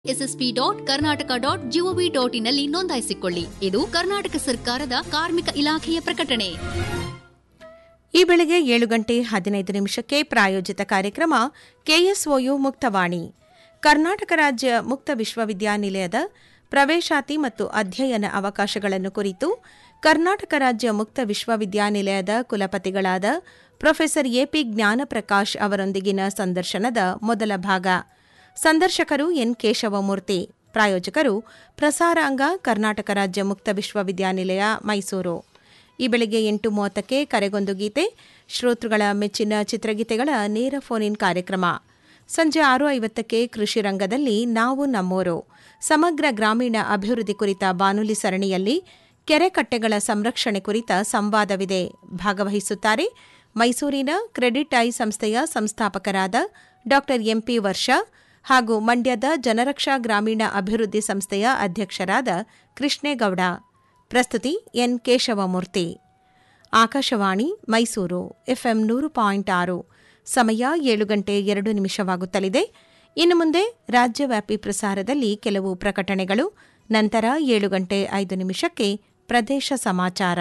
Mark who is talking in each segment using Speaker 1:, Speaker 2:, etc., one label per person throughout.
Speaker 1: SSP dot Karnataka dot GOV dot ಇನ್ನಲ್ಲಿ ನೋಂದಾಯಿಸಿಕೊಳ್ಳಿ ಇದು ಕರ್ನಾಟಕ ಸರ್ಕಾರದ ಕಾರ್ಮಿಕ ಇಲಾಖೆಯ ಪ್ರಕಟಣೆ
Speaker 2: ಈ ಬೆಳಗ್ಗೆ ಏಳು ಗಂಟೆ ಹದಿನೈದು ನಿಮಿಷಕ್ಕೆ ಪ್ರಾಯೋಜಿತ ಕಾರ್ಯಕ್ರಮ ಕೆಎಸ್ಒಯು ಮುಕ್ತವಾಣಿ ಕರ್ನಾಟಕ ರಾಜ್ಯ ಮುಕ್ತ ವಿಶ್ವವಿದ್ಯಾನಿಲಯದ ಪ್ರವೇಶಾತಿ ಮತ್ತು ಅಧ್ಯಯನ ಅವಕಾಶಗಳನ್ನು ಕುರಿತು ಕರ್ನಾಟಕ ರಾಜ್ಯ ಮುಕ್ತ ವಿಶ್ವವಿದ್ಯಾನಿಲಯದ ಕುಲಪತಿಗಳಾದ ಪ್ರೊಫೆಸರ್ ಎಪಿ ಜ್ಞಾನಪ್ರಕಾಶ್ ಅವರೊಂದಿಗಿನ ಸಂದರ್ಶನದ ಮೊದಲ ಭಾಗ ಸಂದರ್ಶಕರು ಎನ್ ಕೇಶವಮೂರ್ತಿ ಪ್ರಾಯೋಜಕರು ಪ್ರಸಾರಾಂಗ ಕರ್ನಾಟಕ ರಾಜ್ಯ ಮುಕ್ತ ವಿಶ್ವವಿದ್ಯಾನಿಲಯ ಮೈಸೂರು ಈ ಬೆಳಗ್ಗೆ ಎಂಟು ಮೂವತ್ತಕ್ಕೆ ಕರೆಗೊಂದು ಗೀತೆ ಶ್ರೋತೃಗಳ ಮೆಚ್ಚಿನ ಚಿತ್ರಗೀತೆಗಳ ನೇರ ಫೋನ್ ಇನ್ ಕಾರ್ಯಕ್ರಮ ಸಂಜೆ ಆರು ಐವತ್ತಕ್ಕೆ ಕೃಷಿ ರಂಗದಲ್ಲಿ ನಾವು ನಮ್ಮೋರು ಸಮಗ್ರ ಗ್ರಾಮೀಣ ಅಭಿವೃದ್ಧಿ ಕುರಿತ ಬಾನುಲಿ ಸರಣಿಯಲ್ಲಿ ಕೆರೆ ಕಟ್ಟೆಗಳ ಸಂರಕ್ಷಣೆ ಕುರಿತ ಸಂವಾದವಿದೆ ಭಾಗವಹಿಸುತ್ತಾರೆ ಮೈಸೂರಿನ ಕ್ರೆಡಿಟ್ ಐ ಸಂಸ್ಥೆಯ ಸಂಸ್ಥಾಪಕರಾದ ಡಾ ಎಂಪಿ ವರ್ಷ ಹಾಗೂ ಮಂಡ್ಯದ ಜನರಕ್ಷಾ ಗ್ರಾಮೀಣ ಅಭಿವೃದ್ಧಿ ಸಂಸ್ಥೆಯ ಅಧ್ಯಕ್ಷರಾದ ಕೃಷ್ಣೇಗೌಡ ಪ್ರಸ್ತುತಿ ಎನ್ ಕೇಶವಮೂರ್ತಿ ಆಕಾಶವಾಣಿ ಮೈಸೂರು ಎಫ್ಎಂ ನೂರು ಪಾಯಿಂಟ್ ಆರು ಸಮಯ ಏಳು ಗಂಟೆ ಎರಡು ನಿಮಿಷವಾಗುತ್ತಲಿದೆ ಇನ್ನು ಮುಂದೆ ರಾಜ್ಯವ್ಯಾಪಿ ಪ್ರಸಾರದಲ್ಲಿ ಕೆಲವು ಪ್ರಕಟಣೆಗಳು ನಂತರ ಏಳು ಗಂಟೆ ಐದು ನಿಮಿಷಕ್ಕೆ ಪ್ರದೇಶ ಸಮಾಚಾರ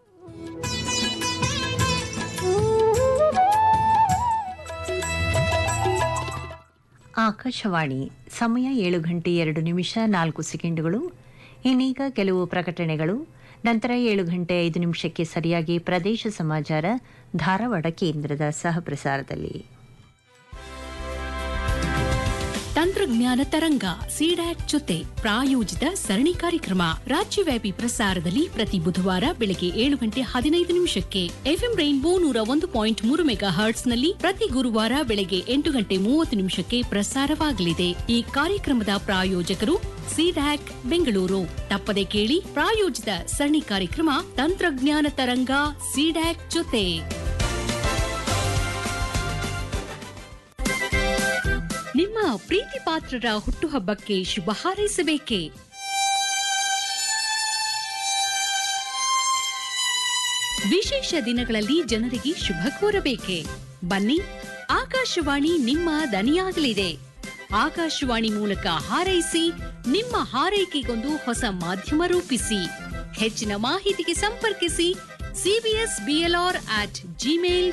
Speaker 3: ಆಕಾಶವಾಣಿ ಸಮಯ ಏಳು ಗಂಟೆ ಎರಡು ನಿಮಿಷ ನಾಲ್ಕು ಸೆಕೆಂಡುಗಳು ಇನ್ನೀಗ ಕೆಲವು ಪ್ರಕಟಣೆಗಳು ನಂತರ ಏಳು ಗಂಟೆ ಐದು ನಿಮಿಷಕ್ಕೆ ಸರಿಯಾಗಿ ಪ್ರದೇಶ ಸಮಾಚಾರ ಧಾರವಾಡ ಕೇಂದ್ರದ ಸಹಪ್ರಸಾರದಲ್ಲಿ
Speaker 4: ತಂತ್ರಜ್ಞಾನ ತರಂಗ ಸಿಡ್ಯಾಕ್ ಜೊತೆ ಪ್ರಾಯೋಜಿತ ಸರಣಿ ಕಾರ್ಯಕ್ರಮ ರಾಜ್ಯವ್ಯಾಪಿ ಪ್ರಸಾರದಲ್ಲಿ ಪ್ರತಿ ಬುಧವಾರ ಬೆಳಗ್ಗೆ ಏಳು ಗಂಟೆ ಹದಿನೈದು ನಿಮಿಷಕ್ಕೆ ಎಫ್ಎಂ ರೈನ್ಬೋ ನೂರ ಒಂದು ಪಾಯಿಂಟ್ ಮೂರು ಮೆಗಾ ಹರ್ಟ್ಸ್ನಲ್ಲಿ ಪ್ರತಿ ಗುರುವಾರ ಬೆಳಗ್ಗೆ ಎಂಟು ಗಂಟೆ ಮೂವತ್ತು ನಿಮಿಷಕ್ಕೆ ಪ್ರಸಾರವಾಗಲಿದೆ ಈ ಕಾರ್ಯಕ್ರಮದ ಪ್ರಾಯೋಜಕರು ಸಿಡ್ಯಾಕ್ ಬೆಂಗಳೂರು ತಪ್ಪದೆ ಕೇಳಿ ಪ್ರಾಯೋಜಿತ ಸರಣಿ ಕಾರ್ಯಕ್ರಮ ತಂತ್ರಜ್ಞಾನ ತರಂಗ ಸಿಡ್ಯಾಕ್ ಜೊತೆ ನಿಮ್ಮ ಪ್ರೀತಿ ಪಾತ್ರರ ಹುಟ್ಟುಹಬ್ಬಕ್ಕೆ ಶುಭ ಹಾರೈಸಬೇಕೇ ವಿಶೇಷ ದಿನಗಳಲ್ಲಿ ಜನರಿಗೆ ಶುಭ ಕೋರಬೇಕೆ ಬನ್ನಿ ಆಕಾಶವಾಣಿ ನಿಮ್ಮ ದನಿಯಾಗಲಿದೆ ಆಕಾಶವಾಣಿ ಮೂಲಕ ಹಾರೈಸಿ ನಿಮ್ಮ ಹಾರೈಕೆಗೊಂದು ಹೊಸ ಮಾಧ್ಯಮ ರೂಪಿಸಿ ಹೆಚ್ಚಿನ ಮಾಹಿತಿಗೆ ಸಂಪರ್ಕಿಸಿ ಸಿಬಿಎಸ್ ಬಿಎಲ್ಆರ್ ಅಟ್ ಜಿಮೇಲ್